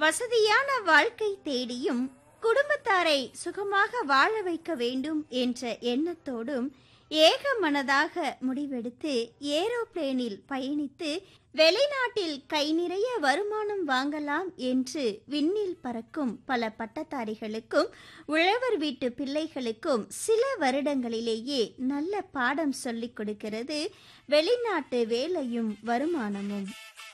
வசதியான வாழ்க்கை தேடியும் குடும்பத்தாரை சுகமாக வாழ வைக்க வேண்டும் என்ற எண்ணத்தோடும் ஏக மனதாக முடிவெடுத்து ஏரோப்ளேனில் பயணித்து வெளிநாட்டில் கை நிறைய வருமானம் வாங்கலாம் என்று விண்ணில் பறக்கும் பல பட்டதாரிகளுக்கும் உழவர் வீட்டு பிள்ளைகளுக்கும் சில வருடங்களிலேயே நல்ல பாடம் சொல்லிக் கொடுக்கிறது வெளிநாட்டு வேலையும் வருமானமும்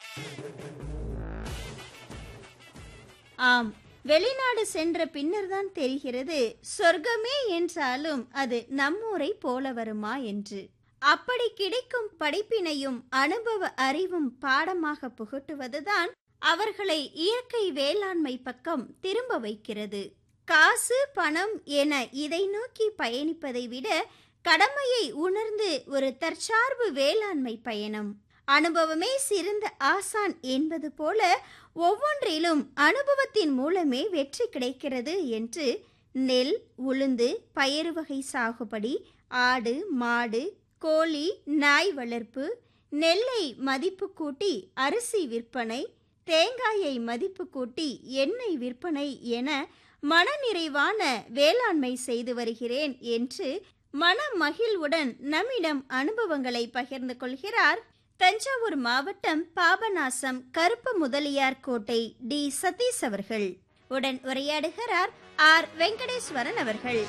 ஆம் வெளிநாடு சென்ற பின்னர்தான் தெரிகிறது சொர்க்கமே என்றாலும் அது நம்மூரை போல வருமா என்று அப்படி கிடைக்கும் படிப்பினையும் அனுபவ அறிவும் பாடமாக புகட்டுவதுதான் அவர்களை இயற்கை வேளாண்மை பக்கம் திரும்ப வைக்கிறது காசு பணம் என இதை நோக்கி பயணிப்பதை விட கடமையை உணர்ந்து ஒரு தற்சார்பு வேளாண்மை பயணம் அனுபவமே சிறந்த ஆசான் என்பது போல ஒவ்வொன்றிலும் அனுபவத்தின் மூலமே வெற்றி கிடைக்கிறது என்று நெல் உளுந்து பயறு வகை சாகுபடி ஆடு மாடு கோழி நாய் வளர்ப்பு நெல்லை மதிப்பு கூட்டி அரிசி விற்பனை தேங்காயை மதிப்பு கூட்டி எண்ணெய் விற்பனை என மனநிறைவான வேளாண்மை செய்து வருகிறேன் என்று மன மகிழ்வுடன் நம்மிடம் அனுபவங்களை பகிர்ந்து கொள்கிறார் தஞ்சாவூர் மாவட்டம் பாபநாசம் கருப்பு முதலியார் கோட்டை டி சதீஷ் அவர்கள் உடன் உரையாடுகிறார் ஆர் வெங்கடேஸ்வரன் அவர்கள்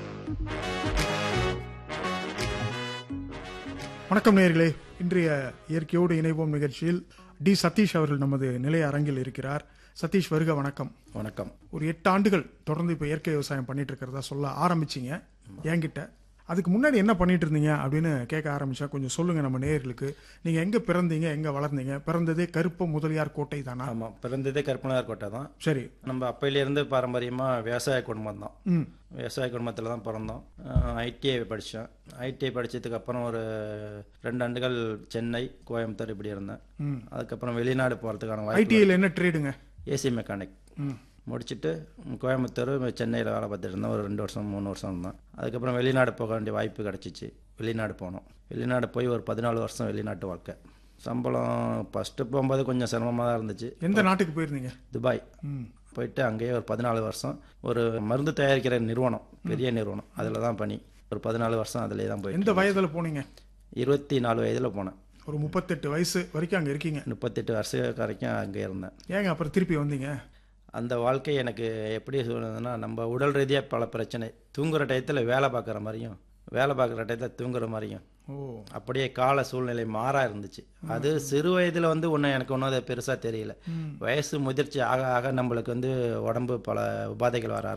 வணக்கம் நேயர்களே இன்றைய இயற்கையோடு இணைவோம் நிகழ்ச்சியில் டி சதீஷ் அவர்கள் நமது நிலைய அரங்கில் இருக்கிறார் சதீஷ் வருக வணக்கம் வணக்கம் ஒரு எட்டு ஆண்டுகள் தொடர்ந்து இப்போ இயற்கை விவசாயம் பண்ணிட்டு இருக்கிறதா சொல்ல ஆரம்பிச்சிங்க என்கிட்ட அதுக்கு முன்னாடி என்ன பண்ணிட்டு இருந்தீங்க அப்படின்னு கேட்க ஆரம்பிச்சா கொஞ்சம் சொல்லுங்க நம்ம நேயர்களுக்கு நீங்க எங்க பிறந்தீங்க எங்க வளர்ந்தீங்க பிறந்ததே கருப்பு முதலியார் கோட்டை தானா ஆமாம் பிறந்ததே கற்பனார் கோட்டை தான் சரி நம்ம அப்பையிலேருந்து பாரம்பரியமாக விவசாய குடும்பம் தான் ம் விவசாய குடும்பத்தில் தான் பிறந்தோம் ஐடிஐ படித்தேன் ஐடிஐ படித்ததுக்கு அப்புறம் ஒரு ரெண்டு ஆண்டுகள் சென்னை கோயம்புத்தூர் இப்படி இருந்தேன் ம் அதுக்கப்புறம் வெளிநாடு போகிறதுக்கான வாய்ப்பு ஐடிஐயில் என்ன ட்ரேடுங்க ஏசி மெக்கானிக் ம் முடிச்சுட்டு கோயம்புத்தூர் சென்னையில் வேலை பார்த்துட்டு இருந்தேன் ஒரு ரெண்டு வருஷம் மூணு வருஷம் இருந்தேன் அதுக்கப்புறம் வெளிநாடு போக வேண்டிய வாய்ப்பு கிடச்சிச்சு வெளிநாடு போனோம் வெளிநாடு போய் ஒரு பதினாலு வருஷம் வெளிநாட்டு வாழ்க்கை சம்பளம் ஃபஸ்ட்டு போகும்போது கொஞ்சம் சிரமமாக தான் இருந்துச்சு எந்த நாட்டுக்கு போயிருந்தீங்க துபாய் ம் போயிட்டு அங்கேயே ஒரு பதினாலு வருஷம் ஒரு மருந்து தயாரிக்கிற நிறுவனம் பெரிய நிறுவனம் அதில் தான் பணி ஒரு பதினாலு வருஷம் அதிலே தான் போயிட்டு எந்த வயதுல போனீங்க இருபத்தி நாலு வயதில் போனேன் ஒரு முப்பத்தெட்டு வயசு வரைக்கும் அங்க இருக்கீங்க முப்பத்தெட்டு வருஷம் வரைக்கும் அங்கே இருந்தேன் ஏங்க அப்புறம் திருப்பி வந்தீங்க அந்த வாழ்க்கை எனக்கு எப்படி சொல்லுதுன்னா நம்ம உடல் ரீதியாக பல பிரச்சனை தூங்குற டயத்தில் வேலை பார்க்குற மாதிரியும் வேலை பார்க்குற டயத்தில் தூங்குற மாதிரியும் ஓ அப்படியே கால சூழ்நிலை மாறா இருந்துச்சு அது சிறு வயதில் வந்து ஒன்றும் எனக்கு ஒன்றும் அது பெருசாக தெரியல வயசு முதிர்ச்சி ஆக ஆக நம்மளுக்கு வந்து உடம்பு பல உபாதைகள் வர